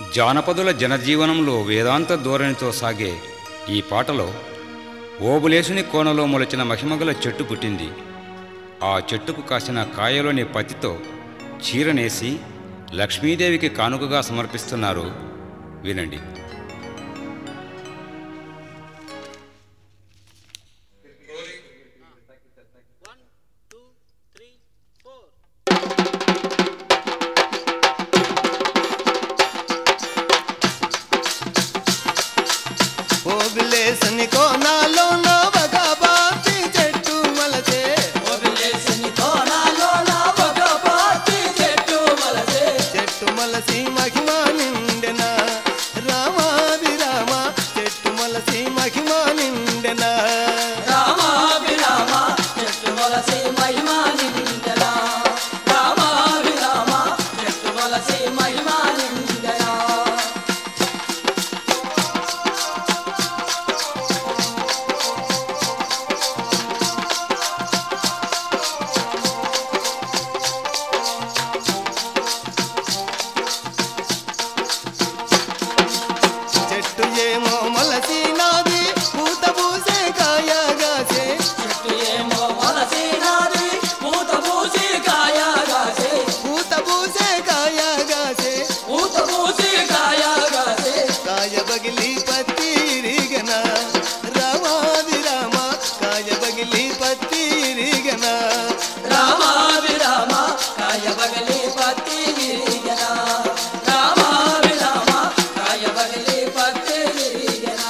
జానపదుల జనజీవనంలో వేదాంత ధోరణితో సాగే ఈ పాటలో ఓబులేసుని కోనలో మొలచిన మహిమగల చెట్టు పుట్టింది ఆ చెట్టుకు కాసిన కాయలోని పత్తితో చీరనేసి లక్ష్మీదేవికి కానుకగా సమర్పిస్తున్నారు వినండి One, two, three, four. ఓబిలేసని కోనాలో నవగా బాతి చెట్టు మలసే వదిలేసిన కోణాలోన ఒక పార్టీ చెట్టు వలసే. చెట్టు మలసి మహిమ నిండెన రామాది రామ చెట్టు మలసి మహిమ నిండెన రామాభిరామ చెట్టు వలసే మహిమా నిందనా. రామాభిరామ చెట్టు వలసే మహిమా నిందనా. చెట్టు ఏమో మలసి నాది పూత పూసే కాయగాసే చెట్టు ఏమో వలసినాది, పూత పూసి కాయగాసే. పూత పూసే కాయగాసే పూత పూసి కాయగాసే. కాయ బగిలి పత్తిరిగన రామాది రామ కాయ బగిలి పత్తిరిగన రామాభిరామ కాయ బగలి పత్తి విరిగనా. రామాభిరామ కాయ బగలి పత్తి విరిగనా.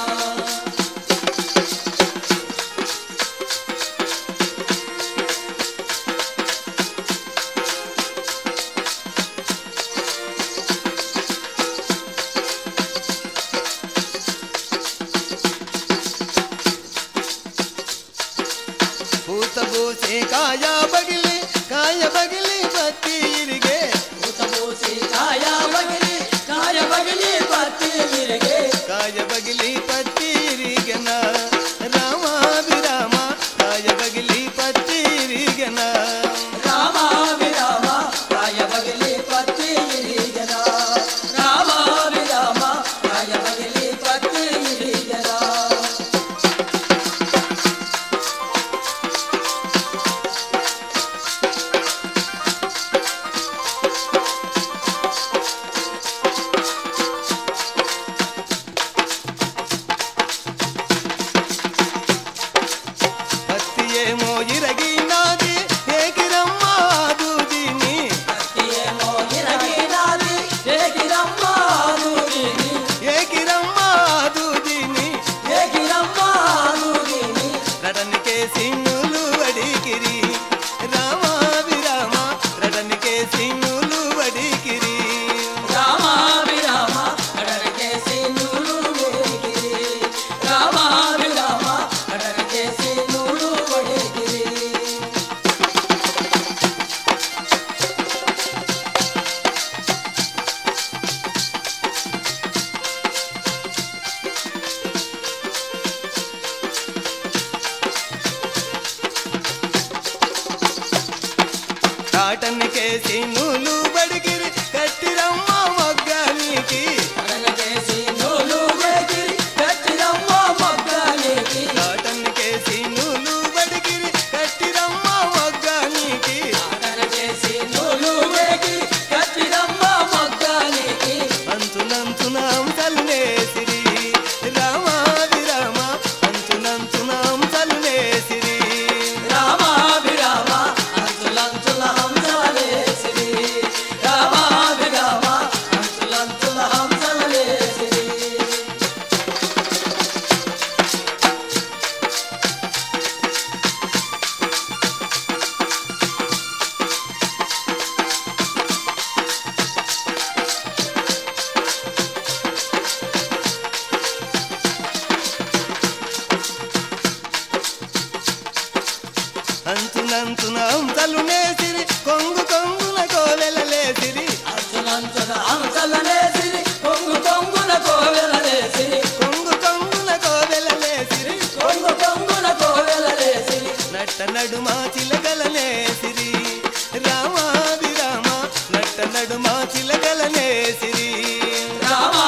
పూత పూసే కాయ బగిలి కాయ బగిలి పత్తిరిగే పూత పూసి కాయ బగలి కాయ బగలి పత్తి విరిగే. కాయ బగిలి పత్తిరిగన రామాది రామ కాయ బగిలి పత్తిరిగన రామాభిరామ కాయ బగలి పత్తి విరిగనా. రామాభిరామ కాయ బగలి పత్తి విరిగనా. పత్తి ఏమో ఇరగినాది ఏకిరమ్మ దూదిని ఏమో ఇరగినాది, ఏగిరమ్మా నూగిని, ఏకిరమ్మ దూదిని ఏగిరమ్మా నూగిని. రడనికే సిన్నులు వడికిరి రామాది రామ రడనికే సిన్నులు వడికిరి రామాభిరామ అడరికేసి నూలు వేగిరి. రామాభిరామ అడరికేసి నూలు వడిగిరి. కాటనికే సిన్నులు బడికిరి కట్టిరమ్మ మొగ్గానికి అడరికేసి నూలు వేగిరి. కట్టిరమ్మ మొగ్గనికి. కాటనికే సిన్నులు బడికిరి కట్టిరమ్మ మొగ్గానికి అడరికేసి నూలు వేగిరి. కట్టిరమ్మ మొగ్గనికి. అంచునంచున అంశలునేసిరి రామాది రామ అంచునంచున అంశలునేసిరి రామాభిరామ అంచులంచుల హంసలేసిరి. రామాభిరామ అంచులంచుల హంసలేసిరి. అంచునంచున అంశలునేసిరి కొంగు కొంగున కోవెలలేసిరి అంచులంచుల హంసలనేసిరి. కొంగు కొంగున కోవెలలేసిరి. కొంగు కొంగున కోవెలలేసిరి కొంగు కొంగున కోవెలలేసిరి. నట్ట నడుమా చిలకలనేసిరి రామాది రామ నట్ట నడుమా చిలకలనేసిరి రామ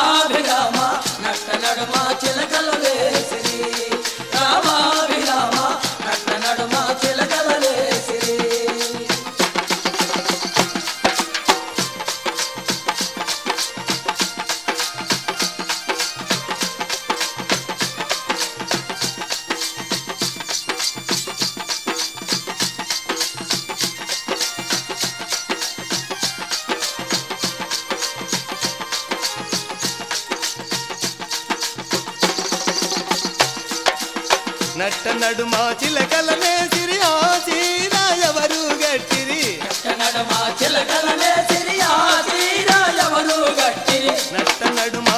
నట్ట నడుమ చిలకలనే సిరి ఆ చీర ఎవరు గట్టిరి నడమ చిలకలనే సిరియా తీర ఎవరు గట్టిరి నట్ట నడుమ